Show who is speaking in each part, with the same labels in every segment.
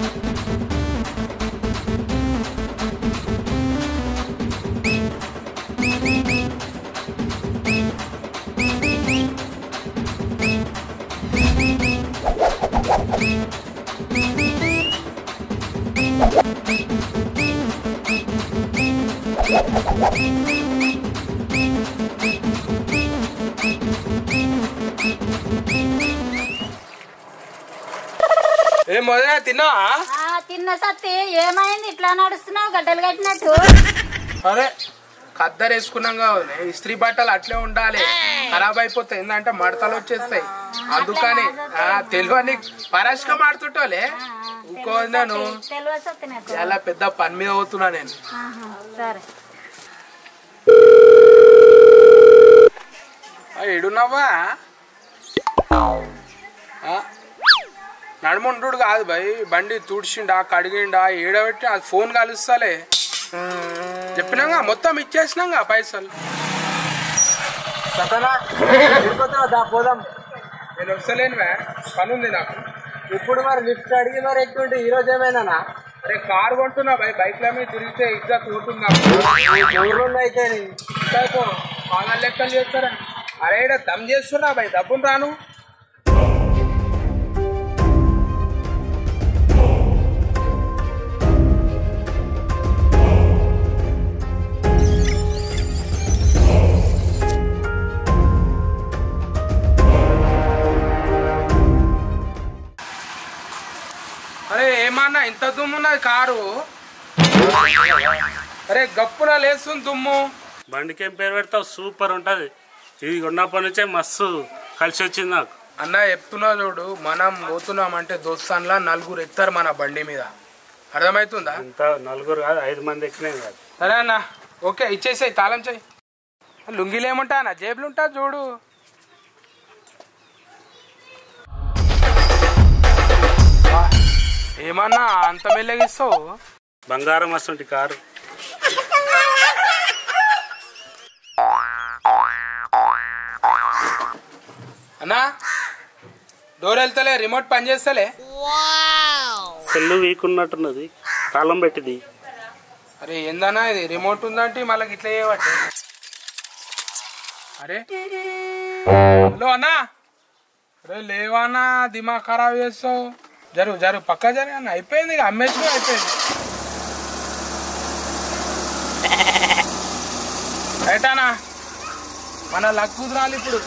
Speaker 1: ఏ మొదలే తిన్నావా
Speaker 2: ఆ, తిన్న సత్తి ఏమైంది ఇట్లా నడుస్తున్నావు గడ్డలు కట్టినట్టు
Speaker 1: అరే ఖద్దరు వేసుకున్నాం కావాలి ఇస్త్రీ బట్టలు అట్లే ఉండాలి ఖరాబ్ అయిపోతాయి ఏంటంటే మడతలు వచ్చేస్తాయి అందుకని ఆ, తెలియని పరాశక మాడుతుంటోలే ఇంకో నేను
Speaker 2: తెలివ సత్తి నాకు
Speaker 1: చాలా పెద్ద పని మీద అవుతున్నా నేను
Speaker 2: ఆహా, సరే
Speaker 1: ఆ, ఏడున్నావా ఆ? నడుముండు కాదు భయ్ బండి తుడిచిండా కడిగిండా ఏడబెట్టి అది ఫోన్ కలుస్తాలే చెప్పినాగా మొత్తం ఇచ్చేసినాగా పైసలు
Speaker 3: పోదాం
Speaker 1: నేను వస్తలేనువే పని ఉంది నాకు
Speaker 3: ఇప్పుడు మరి లిఫ్ట్ అడిగి మరి ఎక్కుంటే ఈ రోజు ఏమైనా
Speaker 1: అరే కారు కొంటున్నా భయ్ బైక్ల మీద తిరిగితే ఇజ్జత్ పోతుందా
Speaker 3: ఊర్లో అయితే
Speaker 1: పాదాలు లెక్కలు చేస్తారా అరే ఈడ దమ్ చేస్తున్నా భయ్ డబ్బులు రాను అరే ఏమన్నా ఇంత దుమ్ము ఉన్నది కారు అరే గప్పున లేస్తుంది దుమ్ము
Speaker 4: బండికి ఏం పేరు పెడతావు సూపర్ ఉంటుంది ఇది ఉన్నప్పటి నుంచే మస్తు కలిసి వచ్చింది నాకు
Speaker 1: అన్న చెప్తున్నా చూడు మనం పోతున్నామంటే దోస్తాన్లా నలుగురు ఎత్తారు మన బండి మీద అర్థమవుతుందా
Speaker 4: ఇంత నలుగురు కాదు ఐదు మంది ఎక్కినాయి కాదు
Speaker 1: సరే అన్న ఓకే ఇచ్చేసాయి తాళం చెయ్యి లుంగిలు ఏముంటా అన్న జేబులు ఉంటా చూడు వా, ఏమన్నా అంత మెల్లగిస్తావు
Speaker 4: బంగారం వస్తుంటి కారు
Speaker 1: అన్నా డోర్ వెళ్తలే రిమోట్ పని చేస్తలే
Speaker 4: సెల్లు వీక్ ఉన్నట్టున్నది తాళం పెట్టింది
Speaker 1: అరే ఏందన్నా ఇది రిమోట్ ఉందంటే మళ్ళీ ఇట్లా చేయబట్టే అరే హలో అన్నా అరే లేవా అన్నా దిమాగ్ ఖరాబ్ చేస్తావు జరుగు జరుగు పక్క జరుగు అన్న అయిపోయింది ఇక అమ్మేసి అయిపోయింది రైటానా మన లక్ కుదరాలి ఇప్పుడు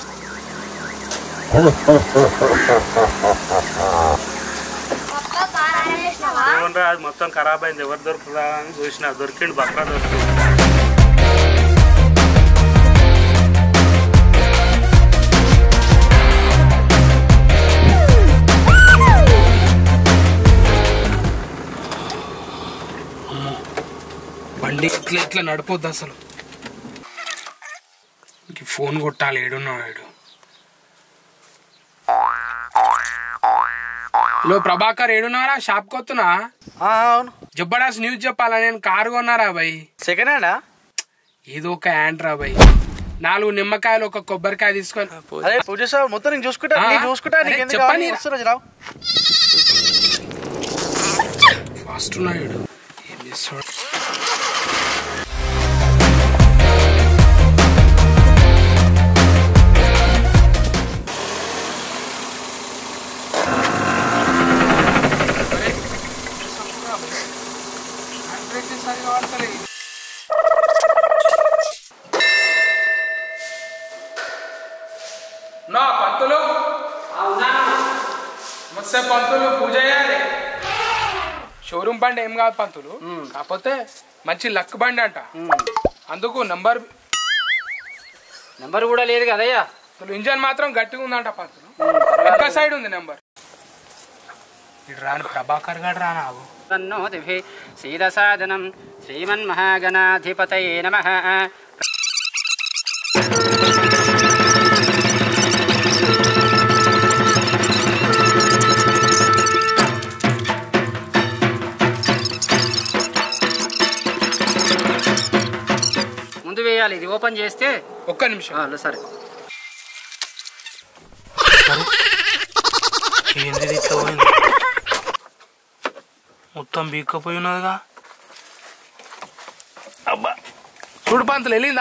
Speaker 4: ఏమన్నా అది మొత్తం ఖరాబ్ అయింది ఎవరు దొరుకుతుందా అని చూసిన దొరికిండు బక్రా దొరికింది
Speaker 1: బండి ఇట్లా ఇట్లా నడిపోద్ది అసలు ఇంక ఫోన్ కొట్టాలి ఏడున్నాడు ఏడు హలో ప్రభాకర్ ఏడున్నారా షాప్ కొత్తున్నా
Speaker 3: అవును
Speaker 1: జబర్దస్త్ న్యూస్ చెప్పాలా నేను కారు కొన్నారా భయ్
Speaker 3: సెకండ్ హ్యాండా
Speaker 1: ఏదో ఒక యాంట్ రా భయ్ నాలుగు నిమ్మకాయలు ఒక కొబ్బరికాయ తీసుకొని
Speaker 3: అదే పూజ సార్ మొత్తం నేను చూసుకుంటా
Speaker 1: ఆ?
Speaker 3: నేను చూసుకుంటా
Speaker 1: అరే,
Speaker 3: నీకు ఎందుకు
Speaker 1: చెప్పని
Speaker 3: కావాలి?
Speaker 1: రా.
Speaker 3: వస్తున్నా రావు
Speaker 1: ఫాస్ట్ ఉన్నాడు ఏం చేస్తాడు నా పంతులు నమస్తే పంతులు పూజ చేయాలి షోరూమ్ బండి ఏం కాదు పంతులు కాకపోతే మంచి లక్ బండి అంట అందుకు నంబర్
Speaker 3: నెంబర్ కూడా లేదు కదయ్యా
Speaker 1: అసలు ఇంజన్ మాత్రం గట్టిగా ఉందంట పంతులు వెనక సైడ్ ఉంది నెంబర్ ఇటు రాను ప్రభాకర్ గారు రానా ఆగు.
Speaker 5: తన్నోతిభిः शीरसादनं श्रीमन्महागणाधिपतये नमः ముందు వేయాలి ఇది ఓపెన్ చేస్తే
Speaker 1: ఒక్క నిమిషం
Speaker 5: ఆ, సరే
Speaker 4: మొత్తం బీక్కపోయి ఉన్నదిగా అబ్బా
Speaker 1: చూడు పంతులు వెళ్ళిందా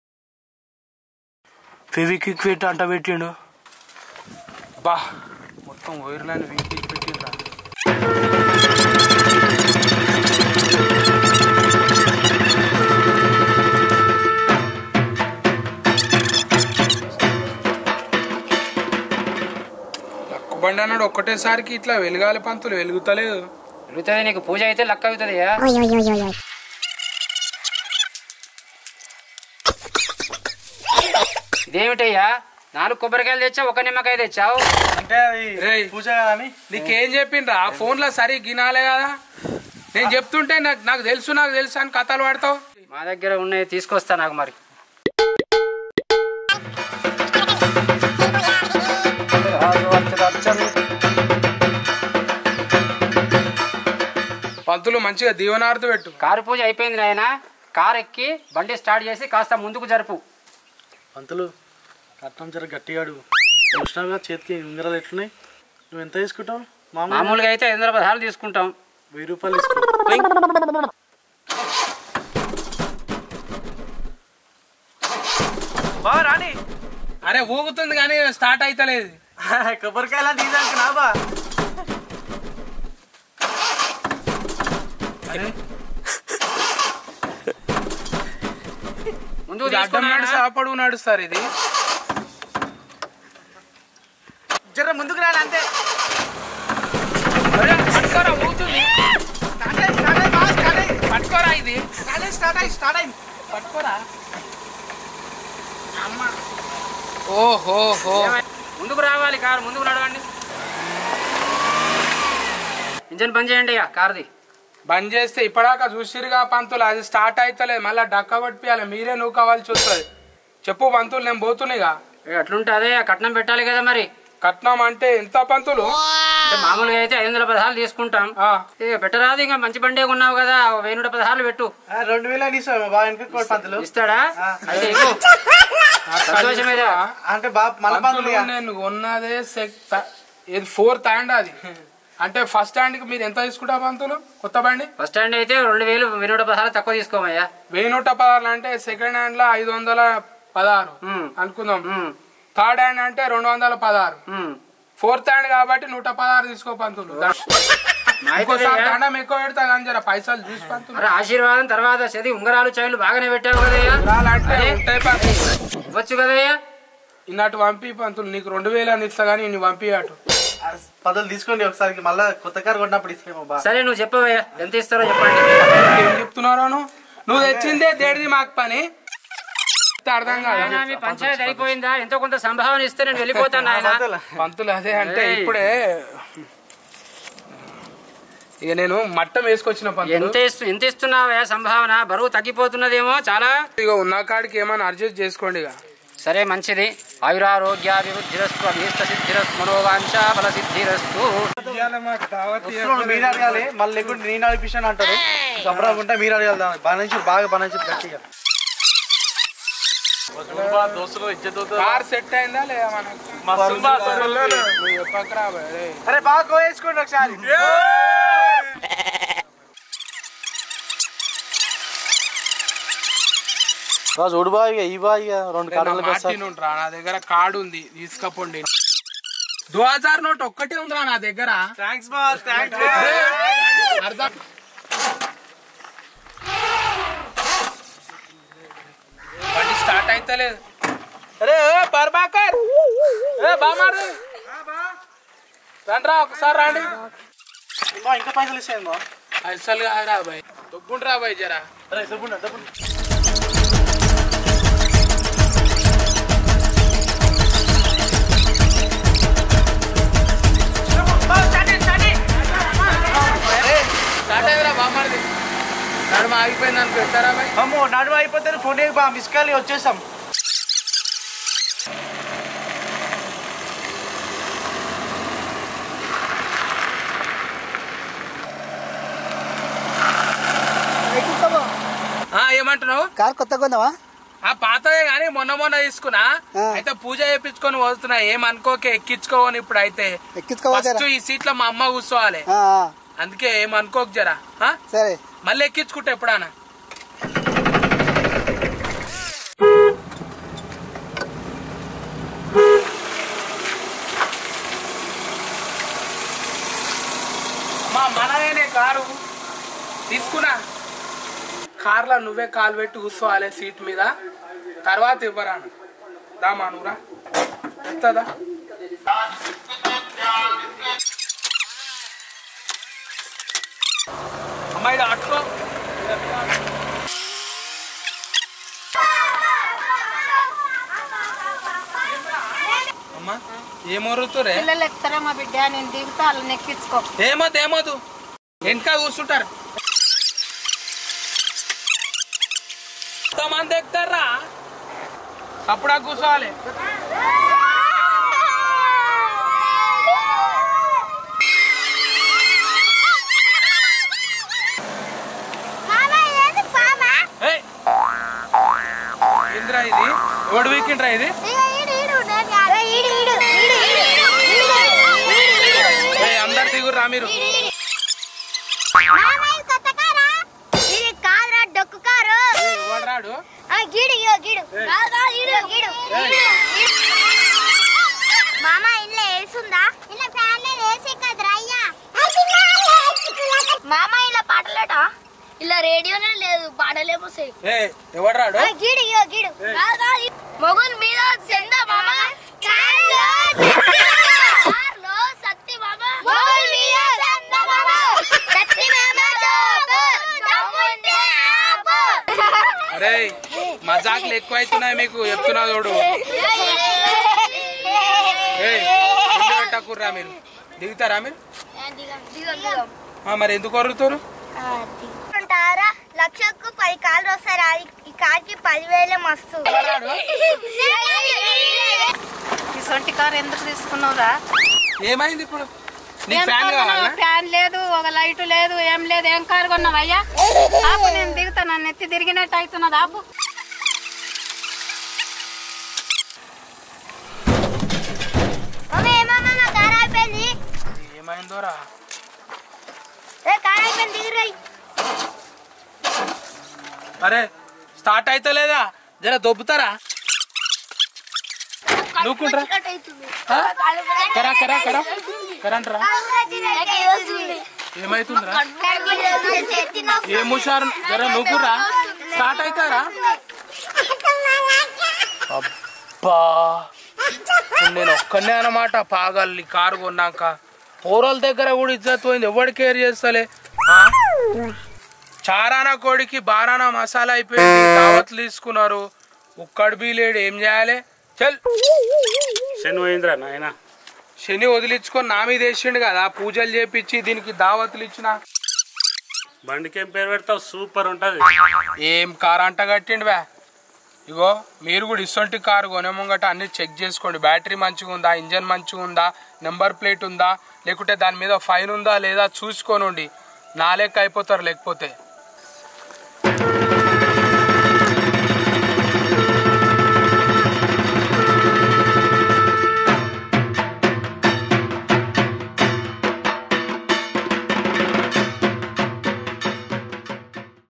Speaker 4: ఫెవిక్విక్ పెట్టి అంట పెట్టిండు
Speaker 1: బా మొత్తం వైర్లని వీకి పెట్టిండ్రా లక్కు బండి అన్నాడు ఒక్కటేసారికి ఇట్లా వెలగాలి పంతులు వెలుగుతలేదు
Speaker 5: వెలుగుతుంది నీకు పూజ అయితే లక్క అవుతుంది ఇదేమిటయ్యా నాలుగు కొబ్బరికాయలు తెచ్చావు ఒక నిమ్మకాయ తెచ్చావు
Speaker 3: అంటే అది
Speaker 1: రేయ్.
Speaker 3: పూజ కదని
Speaker 1: నీకేం చెప్పిండ్రా ఆ ఫోన్లో సరి గినాలే కదా నేను చెప్తుంటే నాకు నాకు తెలుసు నాకు తెలుసు అని కథలు పడతావు
Speaker 5: మా దగ్గర ఉన్నాయి తీసుకొస్తా నాకు మరి
Speaker 1: పంతులు మంచిగా దీవనార్థ పెట్టు
Speaker 5: కారు పూజ అయిపోయింది నాయన కారు ఎక్కి బండి స్టార్ట్ చేసి కాస్త ముందుకు జరుపు
Speaker 3: పంతులు కట్నం జర గట్టిగా అడుగు చూసినావుగా చేతికి ఉంగరాలు ఎట్లున్నాయి నువ్వు ఎంత తీసుకుంటావు మామూలు
Speaker 5: మామూలుగా అయితే ఐదు వందల పదహారు తీసుకుంటాం
Speaker 3: వెయ్యి రూపాయలు తీసుకో బా రాని
Speaker 1: అరే ఊగుతుంది కానీ స్టార్ట్ అయితలేదు
Speaker 3: కొబ్బరికాయలు తీసాక నా బా
Speaker 5: ముందుకు
Speaker 1: ఇది అడ్డం
Speaker 5: తీసుకున్నానా?
Speaker 1: నడుస్తా పొడుగు నడుస్తారు ఇది
Speaker 3: జర ముందుకు రాని అంతే
Speaker 1: అరే, పట్టుకోరా ఊగుతుంది పట్టుకోరా ఇది
Speaker 3: స్టార్ట్ అయ్యి స్టార్ట్ అయింది
Speaker 1: పట్టుకోరా అమ్మ ఓహో హో
Speaker 5: ముందుకు రావాలి కారు ముందుకు నడవండి ఇంజన్ బంద్ చేయండి ఇక కారుది
Speaker 1: బంద్ చేస్తే ఇప్పడాక చూసిరుగా పంతులు అది స్టార్ట్ అయితలేదు మళ్ళీ డక్క కొట్టియాలి మీరే నువ్వు కావాల్సి వస్తుంది చెప్పు పంతులు నేను పోతున్నాయిగా
Speaker 5: ఇక అట్లుంటే కట్నం పెట్టాలి కదా మరి
Speaker 1: కట్నం అంటే ఎంత పంతులు
Speaker 5: అంటే మామూలుగా అయితే ఐదు వందల పదహారు తీసుకుంటాం
Speaker 1: ఆ,
Speaker 5: ఇక పెట్టరాదు ఇంకా మంచి బండే కొన్నావు కదా ఓ వెయ్యి నూట పదహారులు పెట్టు
Speaker 3: రెండు వేల తీసావు బాగా వెనక పంతులు
Speaker 5: ఇస్తాడా అయితే ఇగో సంతోషమేదా
Speaker 3: అంటే బాగా మళ్ళీ
Speaker 1: పంతులు నేను కొన్నదే సెక్ ఇది ఫోర్త్ హ్యాండ్ అది అంటే ఫస్ట్ హ్యాండ్ కి మీరు ఎంత తీసుకుంటా పంతులు కొత్త బండి
Speaker 5: ఫస్ట్ హ్యాండ్ అయితే రెండు వేలు వెయ్యి నూట పదహారు తక్కువ తీసుకోమయ్యా
Speaker 1: వెయ్యి నూట పదహారు అంటే సెకండ్ హ్యాండ్ లో ఐదు వందల పదహారు
Speaker 5: ఉమ్,
Speaker 1: అనుకుందాం
Speaker 5: ఉమ్,
Speaker 1: థర్డ్ హ్యాండ్ అంటే రెండు వందల పదహారు
Speaker 5: ఉమ్.
Speaker 1: ఫోర్త్ హ్యాండ్ కాబట్టి నూట పదహారు తీసుకో పంతులు
Speaker 5: అయితే
Speaker 1: ఇంకోసారి
Speaker 5: అయ్యా,
Speaker 1: దండం ఎక్కువ పెడతా కానీ జర పైసలు చూసి పంతులు
Speaker 5: మరి ఆశీర్వాదం తర్వాత చదివి ఉంగరాలు చైన్లు బాగానే పెట్టావు కదయ్యా
Speaker 1: ఉండాలంటే
Speaker 5: అదే.
Speaker 1: ఉంటాయి పంతులు
Speaker 5: ఇవ్వచ్చు కదయ్యా
Speaker 1: ఇన్నట్టు పంపి పంతులు నీకు రెండు వేలు అని ఇస్తా కానీ నువ్వు పంపి అటు
Speaker 3: పదలు తీసుకోండి ఒకసారి మళ్ళీ కొత్త కారు కొన్నప్పుడు ఇస్తామో బా
Speaker 5: సరే నువ్వు చెప్పవయ్యా ఎంత ఇస్తారో చెప్పండి
Speaker 1: ఏం చెప్తున్నారో నువ్వు? నువ్వు తెచ్చిందే దేడిది మాకు పని అర్థం కాదు
Speaker 5: నాయనా, మీ పంచాయతీ అయిపోయిందా ఎంతో కొంత సంభావన ఇస్తే నేను వెళ్ళిపోతాను ఆయన
Speaker 1: పంతులు అదే అంటే
Speaker 5: ఏయ్.
Speaker 1: ఇప్పుడే ఇక నేను మట్టం వేసుకొచ్చిన పంతులు
Speaker 5: ఎంత ఇస్తు ఎంత ఇస్తున్నావా సంభావన బరువు తగ్గిపోతున్నదేమో చాలా
Speaker 1: ఇక ఉన్న కాడికి ఏమైనా అడ్జస్ట్ చేసుకోండి ఇక
Speaker 5: సరే మంచిది ఆయురారోగ్యాభివృద్ధిరస్తు అభీష్ట సిద్ధిరస్తు మనోవాంఛ ఫల సిద్ధిరస్తు
Speaker 3: వస్తున్నాడు, మీరు అడగాలి మళ్ళీ లేకుంటే నేను అడిపిస్తాను అంటారు సంబరం ఉంటే మీరు అడగాలి బాగా నుంచి బాగా బాగా నుంచి గట్టిగా
Speaker 1: కార్ సెట్ అయిందా లేదా మనకు నువ్వు చెప్పకరా భయ్, రేయ్.
Speaker 3: అరే బాగా కోయేసుకోండి ఒకసారి చూడు బా ఇక ఈ బా ఇక రెండు
Speaker 1: నా
Speaker 3: కర్రలు
Speaker 1: మాట నుండ్రా, నా దగ్గర కార్డు ఉంది తీసుకపోండి దో హజార్ నోట్ ఒక్కటే ఉందిరా నా దగ్గర
Speaker 3: థ్యాంక్స్ బా థ్యాంక్స్
Speaker 1: అర్థం బండి స్టార్ట్ అయితలేదు అరే ఏ పర్బాకర్ ఏ బామారు రండ్రా ఒకసారి రండి
Speaker 3: బా ఇంకా పైసలు ఇస్తాను బా
Speaker 1: అసలు కాదురా బాయ్ దొబ్బుండ్రా బాయ్ జరా
Speaker 3: అరే డబ్బుండ డబ్బుండ
Speaker 1: స్టార్ట్ అయ్యరా బామారిది నడుమ ఆగిపోయింది అనుకో ఎట్టారా బాయ్
Speaker 3: అమ్మో నడుము అయిపోతే ఫోన్ బా మిస్ కాల్ వచ్చేసాం
Speaker 1: ఆ, ఏమంటున్నావు
Speaker 3: కార్ కొత్త కొందావా
Speaker 1: ఆ పాతదే గానీ మొన్న మొన్న తీసుకున్నా అయితే పూజ చేయించుకొని పోతున్నా ఏమనుకోకే ఎక్కించుకోవని ఇప్పుడు అయితే ఫస్ట్ ఈ సీట్ లో మా అమ్మ కూర్చోవాలి అందుకే ఏమనుకోకు జరా ఆ?
Speaker 3: సరే
Speaker 1: మళ్ళీ ఎక్కించుకుంటా ఎప్పుడానా మా మనదేనే కారు తీసుకున్నా కార్లో నువ్వే కాలు పెట్టి కూర్చోవాలి సీట్ మీద తర్వాత ఇవ్వరాను దామా నువ్వురా ఎత్తదా అమ్మాయి అట్టుకో అమ్మా ఏమొరుతురే
Speaker 2: పిల్లలు ఎక్కుతారా మా బిడ్డ నేను దిగుతా వాళ్ళని ఎక్కించుకో
Speaker 1: ఏమోదు ఏమోదు వెనక కూర్చుంటారు ఎంతమంది ఎక్కుతారా అప్పుడా కూర్చోవాలి ఏయ్! ఏందిరా ఇది ఓడి వీకిండ్రా ఇది ఏయ్, అందరు దిగుర్రా మీరు
Speaker 6: డొక్కు కారు
Speaker 1: ఏయ్, ఓడరాడు
Speaker 6: ఆ, గీడు ఇగో గీడు కాదు, కాదు, ఈడు, గీడు మామ ఇంట్లో ఏసుందా ఇలా ఫ్యాన్ లేదు ఏసే కదరా అయ్యా మామ ఇలా పాటలేట ఇలా రేడియోనే లేదు పాటలేమో
Speaker 1: ఏ ఎవడరాడు
Speaker 6: గీడు ఇగో గీడు కాదు, కాదు, ఈ- మొగుల్ మీద చెంద మామ కార్లో కార్లో సత్తి మామ మొగుల్ మీద చెంద మామ సత్తి మామ దోపు దమ్ముంటే ఆపు
Speaker 1: అరే మజాకులు ఎక్కువ అవుతున్నాయి మీకు చెప్తున్నా చూడు ఏయ్ ముందు పెట్టకుర్రా మీరు దిగుతారా మీరు ఆ, మరి ఎందుకు వరుతారు
Speaker 6: ఉంటారా లక్షకు పది కాళ్ళు వస్తారా ఈ కార్కి పదివేలే మస్తు
Speaker 2: ఈ సొంటి కారు ఎందుకు తీసుకున్నావురా
Speaker 1: ఏమైంది ఇప్పుడు నీకు ఫ్యాన్ కావాలా
Speaker 2: ఫ్యాన్ లేదు ఒక లైట్ లేదు ఏం లేదు ఏం కారు కొన్నావు అయ్యా ఆపు నేను దిగుతా నన్ను ఎత్తి తిరిగినట్టు అవుతున్నది ఆపు
Speaker 6: ఏమన్నా కార్ అయిపోయింది
Speaker 1: ఏమైందోరా
Speaker 6: ఏ కార్ అయిపోయింది దిగురాయి
Speaker 1: అరే స్టార్ట్ అయితే లేదా జర దొబ్బుతారా నువ్వుకుంట్రా ఆ? కరా కరా కరా కరంట్రా ఏమైతుందిరా ఏం హుషారు జర నువ్వురా స్టార్ట్ అవుతారా అబ్బా ఇప్పుడు నేను ఒక్కనే అన్నమాట పాగల్ని కారు కొన్నాక పోరల దగ్గర కూడా ఇజ్జత్ పోయింది ఎవడు కేర్ చేస్తలే ఆ? చారానా కోడికి బారానా మసాలా అయిపోయింది దావత్లు తీసుకున్నారు ఒక్కడు బీ లేడు ఏం చేయాలి చల్
Speaker 4: శని పోయిందిరా నాయన
Speaker 1: శని వదిలించుకొని నా మీద వేసిండు కదా పూజలు చేపించి దీనికి దావత్లు ఇచ్చిన
Speaker 4: బండికి ఏం పేరు పెడతావు సూపర్ ఉంటది
Speaker 1: ఏం కార్ అంట కట్టిండు బా ఇగో మీరు కూడా ఇసొంటి కారు కొనే ముంగట అన్ని చెక్ చేసుకోండి బ్యాటరీ మంచిగా ఉందా ఇంజన్ మంచిగా ఉందా నెంబర్ ప్లేట్ ఉందా లేకుంటే దాని మీద ఫైన్ ఉందా లేదా చూసుకోనండి నా లెక్క అయిపోతారు లేకపోతే